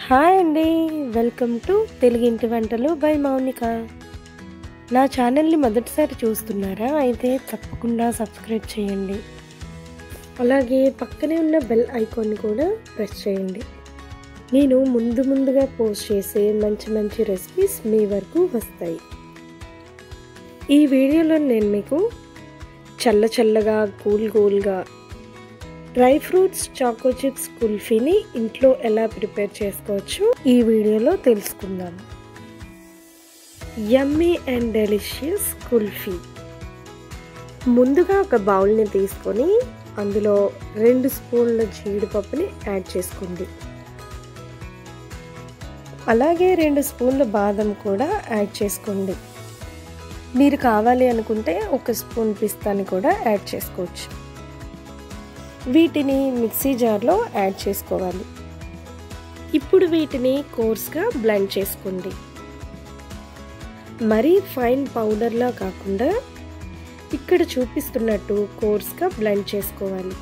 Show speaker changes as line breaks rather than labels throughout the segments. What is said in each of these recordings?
hi అండి welcome to తెలుగింటి వంటలు బై మౌనిక నా ఛానల్ని మొదటిసారి చూస్తున్నారా అయితే తప్పకుండా సబ్స్క్రైబ్ చేయండి అలాగే పక్కనే ఉన్న బెల్ ఐకాన్ని కూడా ప్రెస్ చేయండి నేను ముందు ముందుగా పోస్ట్ చేసే మంచి మంచి రెసిపీస్ మీ వరకు వస్తాయి ఈ వీడియోలో నేను మీకు చల్ల చల్లగా కూల్ కూల్గా డ్రై ఫ్రూట్స్ చాకో చిప్స్ కుల్ఫీని ఇంట్లో ఎలా ప్రిపేర్ చేసుకోవచ్చు ఈ వీడియోలో తెలుసుకుందాం యమ్మీ అండ్ డెలిషియస్ కుల్ఫీ ముందుగా ఒక బౌల్ని తీసుకొని అందులో రెండు స్పూన్ల జీడిపప్పుని యాడ్ చేసుకోండి అలాగే రెండు స్పూన్ల బాదం కూడా యాడ్ చేసుకోండి మీరు కావాలి అనుకుంటే ఒక స్పూన్ పిస్తాని కూడా యాడ్ చేసుకోవచ్చు వీటిని మిక్సీ జార్లో యాడ్ చేసుకోవాలి ఇప్పుడు వీటిని కోర్స్గా బ్లెండ్ చేసుకోండి మరీ ఫైన్ పౌడర్లా కాకుండా ఇక్కడ చూపిస్తున్నట్టు కోర్స్గా బ్లెండ్ చేసుకోవాలి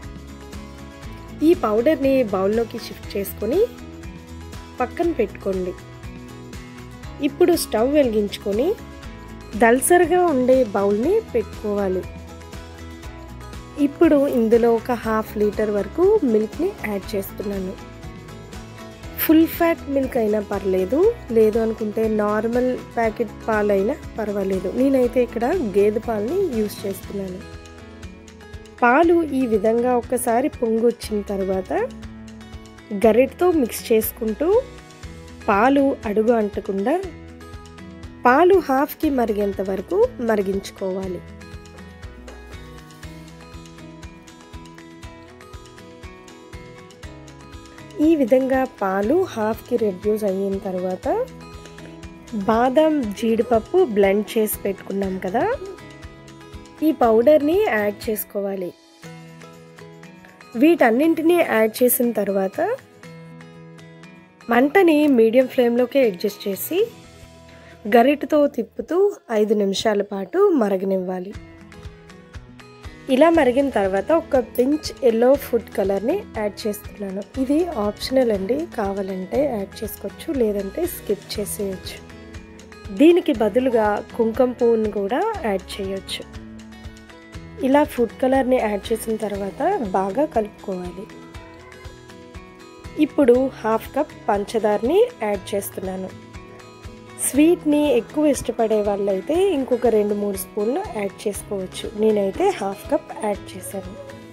ఈ పౌడర్ని బౌల్లోకి షిఫ్ట్ చేసుకొని పక్కన పెట్టుకోండి ఇప్పుడు స్టవ్ వెలిగించుకొని దల్సరిగా ఉండే బౌల్ని పెట్టుకోవాలి ఇప్పుడు ఇందులో ఒక హాఫ్ లీటర్ వరకు మిల్క్ని యాడ్ చేస్తున్నాను ఫుల్ ఫ్యాట్ మిల్క్ అయినా పర్లేదు లేదు అనుకుంటే నార్మల్ ప్యాకెట్ పాలైనా పర్వాలేదు నేనైతే ఇక్కడ గేదె పాలని యూస్ చేస్తున్నాను పాలు ఈ విధంగా ఒకసారి పొంగు వచ్చిన తర్వాత గరిటతో మిక్స్ చేసుకుంటూ పాలు అడుగు అంటకుండా పాలు హాఫ్కి మరిగేంత వరకు మరిగించుకోవాలి ఈ విధంగా పాలు హాఫ్కి రెడ్యూస్ అయిన తర్వాత బాదం జీడిపప్పు బ్లెండ్ చేసి పెట్టుకున్నాం కదా ఈ పౌడర్ని యాడ్ చేసుకోవాలి వీటన్నింటినీ యాడ్ చేసిన తర్వాత మంటని మీడియం ఫ్లేమ్లోకి అడ్జస్ట్ చేసి గరిటతో తిప్పుతూ ఐదు నిమిషాల పాటు మరగనివ్వాలి ఇలా మరిగిన తర్వాత ఒక పించ్ ఎల్లో ఫుడ్ కలర్ని యాడ్ చేస్తున్నాను ఇది ఆప్షనల్ అండి కావాలంటే యాడ్ చేసుకోవచ్చు లేదంటే స్కిప్ చేసేయచ్చు దీనికి బదులుగా కుంకుమ పువ్వుని కూడా యాడ్ చేయొచ్చు ఇలా ఫుడ్ కలర్ని యాడ్ చేసిన తర్వాత బాగా కలుపుకోవాలి ఇప్పుడు హాఫ్ కప్ పంచదారని యాడ్ చేస్తున్నాను స్వీట్ని ఎక్కువ ఇష్టపడే వాళ్ళైతే ఇంకొక రెండు మూడు స్పూన్లు యాడ్ చేసుకోవచ్చు నేనైతే హాఫ్ కప్ యాడ్ చేశాను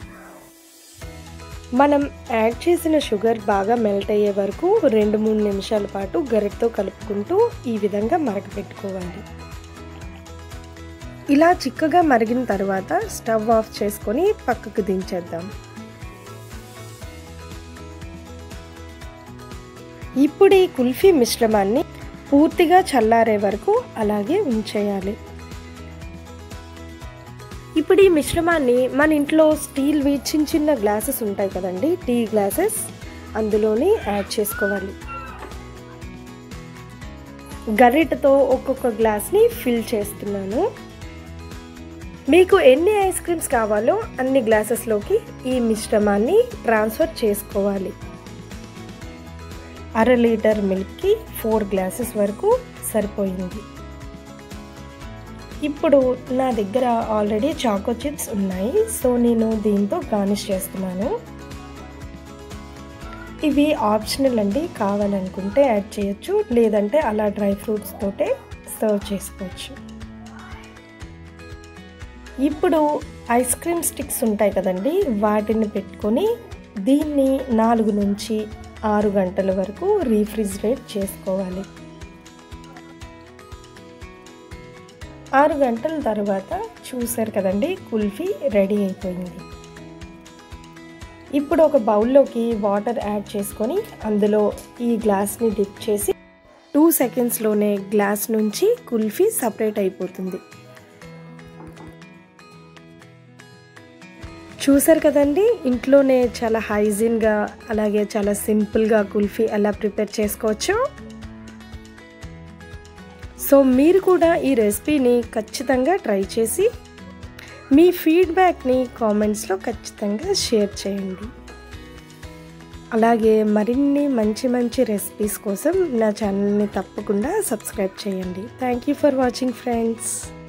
మనం యాడ్ చేసిన షుగర్ బాగా మెల్ట్ అయ్యే వరకు రెండు మూడు నిమిషాల పాటు గరిటతో కలుపుకుంటూ ఈ విధంగా మరగపెట్టుకోవాలి ఇలా చిక్కగా మరిగిన తర్వాత స్టవ్ ఆఫ్ చేసుకొని పక్కకు దించేద్దాం ఇప్పుడు ఈ కుల్ఫీ మిశ్రమాన్ని పూర్తిగా చల్లారే వరకు అలాగే ఉంచేయాలి ఇప్పుడు ఈ మిశ్రమాన్ని మన ఇంట్లో స్టీల్వి చిన్న చిన్న గ్లాసెస్ ఉంటాయి కదండి టీ గ్లాసెస్ అందులోని యాడ్ చేసుకోవాలి గరిటతో ఒక్కొక్క గ్లాస్ని ఫిల్ చేస్తున్నాను మీకు ఎన్ని ఐస్ క్రీమ్స్ కావాలో అన్ని గ్లాసెస్లోకి ఈ మిశ్రమాన్ని ట్రాన్స్ఫర్ చేసుకోవాలి అర లీటర్ మిల్క్కి ఫోర్ గ్లాసెస్ వరకు సరిపోయింది ఇప్పుడు నా దగ్గర ఆల్రెడీ చాకో చిప్స్ ఉన్నాయి సో నేను దీంతో గార్నిష్ చేస్తున్నాను ఇవి ఆప్షనల్ అండి కావాలనుకుంటే యాడ్ చేయొచ్చు లేదంటే అలా డ్రై ఫ్రూట్స్ తోటే సర్వ్ చేసుకోవచ్చు ఇప్పుడు ఐస్ క్రీమ్ స్టిక్స్ ఉంటాయి కదండి వాటిని పెట్టుకొని దీన్ని నాలుగు నుంచి ఆరు గంటల వరకు రీఫ్రిజిరేట్ చేసుకోవాలి ఆరు గంటల తర్వాత చూసారు కదండి కుల్ఫీ రెడీ అయిపోయింది ఇప్పుడు ఒక బౌల్లోకి వాటర్ యాడ్ చేసుకొని అందులో ఈ గ్లాస్ని డిప్ చేసి టూ సెకండ్స్లోనే గ్లాస్ నుంచి కుల్ఫీ సపరేట్ అయిపోతుంది చూసారు కదండి ఇంట్లోనే చాలా హైజీన్గా అలాగే చాలా సింపుల్గా కుల్ఫీ ఎలా ప్రిపేర్ చేసుకోవచ్చు సో మీరు కూడా ఈ రెసిపీని ఖచ్చితంగా ట్రై చేసి మీ ఫీడ్బ్యాక్ని కామెంట్స్లో ఖచ్చితంగా షేర్ చేయండి అలాగే మరిన్ని మంచి మంచి రెసిపీస్ కోసం నా ఛానల్ని తప్పకుండా సబ్స్క్రైబ్ చేయండి thank you for watching friends